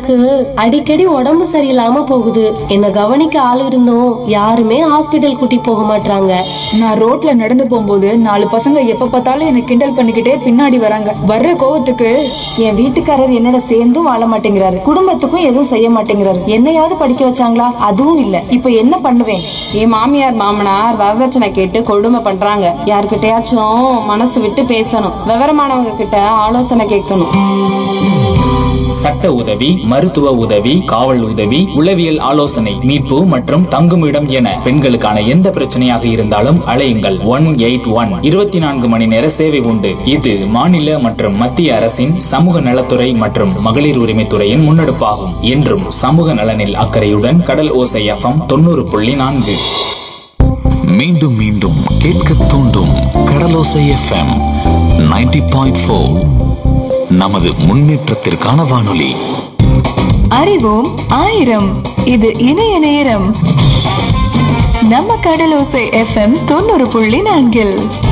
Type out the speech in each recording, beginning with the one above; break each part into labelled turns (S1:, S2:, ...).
S1: எனக்கு அடிக்கடி உடம்பு சரியில்லாம போகுது என்ன கவனிக்க ஆள் இருந்தும் யாருமே ஹாஸ்பிட்டல் கூட்டி போக மாட்டாங்க
S2: நான் ரோட்ல நடந்து போகும்போது நாலு பசங்க எப்ப பார்த்தாலும் என்ன கிண்டல் பண்ணிக்கிட்டே பின்னாடி வராங்க வர்ற கோவத்துக்கு
S3: என் வீட்டுக்காரர் என்னோட சேர்ந்தும் வாழ மாட்டேங்கிறாரு குடும்பத்துக்கும் எதுவும் செய்ய மாட்டேங்கிறாரு என்னையாவது படிக்க வச்சாங்களா அதுவும் இல்ல இப்ப என்ன பண்ணுவேன்
S4: என் மாமியார் மாமனார் வரதட்சணை கேட்டு கொடுமை பண்றாங்க யார்கிட்டயாச்சும் மனசு விட்டு பேசணும் விவரமானவங்க கிட்ட ஆலோசனை கேட்கணும்
S5: சட்ட உதவி மருத்துவ உதவி காவல் உதவி உளவியல் ஆலோசனை மீட்பு மற்றும் தங்குமிடம் என பெண்களுக்கான எந்த பிரச்சனையாக இருந்தாலும் அழையுங்கள் ஒன் எயிட் ஒன் இருபத்தி நான்கு மணி நேர சேவை உண்டு இது மாநில மற்றும் மத்திய அரசின் சமூக நலத்துறை மற்றும் மகளிர் உரிமைத்துறையின் முன்னெடுப்பாகும் என்றும் சமூக நலனில் அக்கறையுடன் கடல் ஓசை எஃப்எம் தொண்ணூறு புள்ளி நான்கு
S6: மீண்டும் மீண்டும் கேட்க தூண்டும் கடலோசை எஃப்எம் 90.4 பாயிண்ட் நமது முன்னேற்றத்திற்கான வானொலி
S3: அறிவோம் ஆயிரம் இது இணைய நேரம் நம்ம கடலோசை எஃப்எம் தொண்ணூறு புள்ளி நான்கில்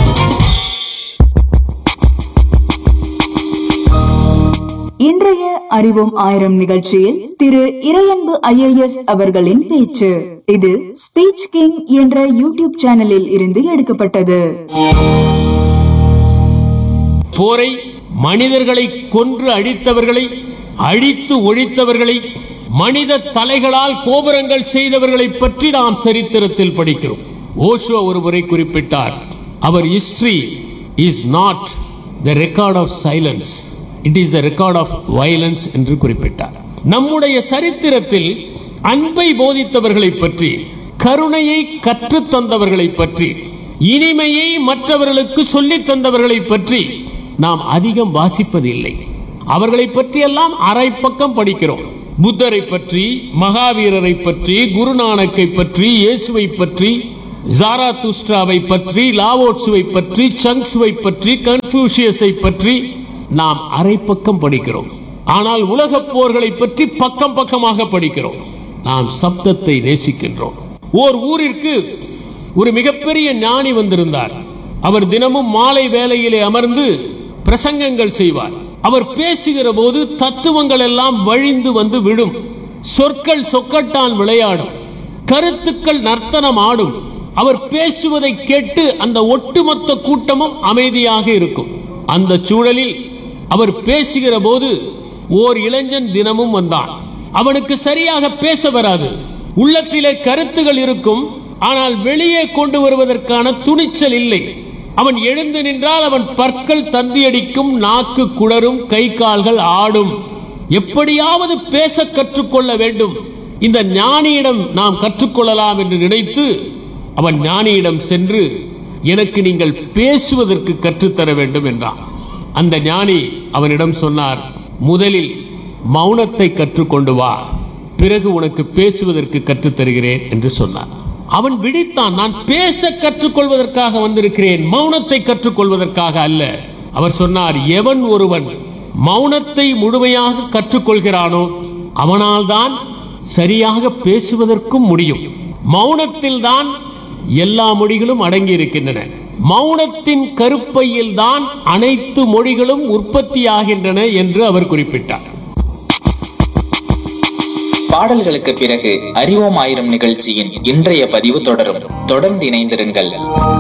S2: இன்றைய அறிவோம் ஆயிரம் நிகழ்ச்சியில் திரு இறையன்பு ஐஏஎஸ் அவர்களின் பேச்சு இது ஸ்பீச் கிங் என்ற யூடியூப் சேனலில் இருந்து எடுக்கப்பட்டது
S7: போரை மனிதர்களை கொன்று அழித்தவர்களை அழித்து ஒழித்தவர்களை மனித தலைகளால் கோபுரங்கள் செய்தவர்களை பற்றி நாம் சரித்திரத்தில் படிக்கிறோம் ஓஷோ ஒரு முறை குறிப்பிட்டார் அவர் history is not the record of silence it is the record of violence என்று குறிப்பிட்டார் நம்முடைய சரித்திரத்தில் அன்பை போதித்தவர்களை பற்றி கருணையை கற்றுத் தந்தவர்களை பற்றி இனிமையை மற்றவர்களுக்கு சொல்லித் தந்தவர்களை பற்றி நாம் அதிகம் வாசிப்பதில்லை அவர்களை பற்றியெல்லாம் அரை பக்கம் படிக்கிறோம் புத்தரை பற்றி மகாவீரரை பற்றி குருநானக்கை பற்றி இயேசுவை பற்றி ஜாராதுஸ்ட்ராவை பற்றி லாவோட்சுவை பற்றி சங்ஸுவை பற்றி கன்ஃபூஷியஸை பற்றி நாம் அரை பக்கம் படிக்கிறோம் ஆனால் உலகப் போர்களை பற்றி பக்கம் பக்கமாக படிக்கிறோம் நாம் சப்தத்தை நேசிக்கின்றோம் ஓர் ஊரிற்கு ஒரு மிகப்பெரிய ஞானி வந்திருந்தார் அவர் தினமும் மாலை வேளையிலே அமர்ந்து பிரசங்கங்கள் செய்வார் அவர் பேசுகிற போது தத்துவங்கள் எல்லாம் வழிந்து வந்து விடும் சொற்கள் சொக்கட்டான் விளையாடும் கருத்துக்கள் நர்த்தனம் ஆடும் அவர் பேசுவதை கேட்டு அந்த ஒட்டுமொத்த கூட்டமும் அமைதியாக இருக்கும் அந்த சூழலில் அவர் பேசுகிற போது ஓர் இளைஞன் தினமும் வந்தான் அவனுக்கு சரியாக பேச வராது உள்ளத்திலே கருத்துகள் இருக்கும் ஆனால் வெளியே கொண்டு வருவதற்கான துணிச்சல் இல்லை அவன் எழுந்து நின்றால் அவன் பற்கள் தந்தியடிக்கும் நாக்கு குளரும் கை கால்கள் ஆடும் எப்படியாவது பேச கற்றுக்கொள்ள வேண்டும் இந்த ஞானியிடம் நாம் கற்றுக்கொள்ளலாம் என்று நினைத்து அவன் ஞானியிடம் சென்று எனக்கு நீங்கள் பேசுவதற்கு கற்றுத்தர வேண்டும் என்றான் அந்த ஞானி அவனிடம் சொன்னார் முதலில் மௌனத்தை கற்றுக்கொண்டு வா பிறகு உனக்கு பேசுவதற்கு கற்றுத் தருகிறேன் என்று சொன்னார் அவன் விழித்தான் நான் பேச கற்றுக்கொள்வதற்காக வந்திருக்கிறேன் மௌனத்தை கற்றுக்கொள்வதற்காக அல்ல அவர் சொன்னார் எவன் ஒருவன் மௌனத்தை முழுமையாக கற்றுக்கொள்கிறானோ அவனால் தான் சரியாக பேசுவதற்கும் முடியும் மௌனத்தில் தான் எல்லா மொழிகளும் அடங்கி இருக்கின்றன மௌனத்தின் கருப்பையில் தான் அனைத்து மொழிகளும் உற்பத்தியாகின்றன என்று அவர் குறிப்பிட்டார்
S5: பாடல்களுக்கு பிறகு அறிவோம் ஆயிரம் நிகழ்ச்சியின் இன்றைய பதிவு தொடரும் தொடர்ந்து இணைந்திருங்கள்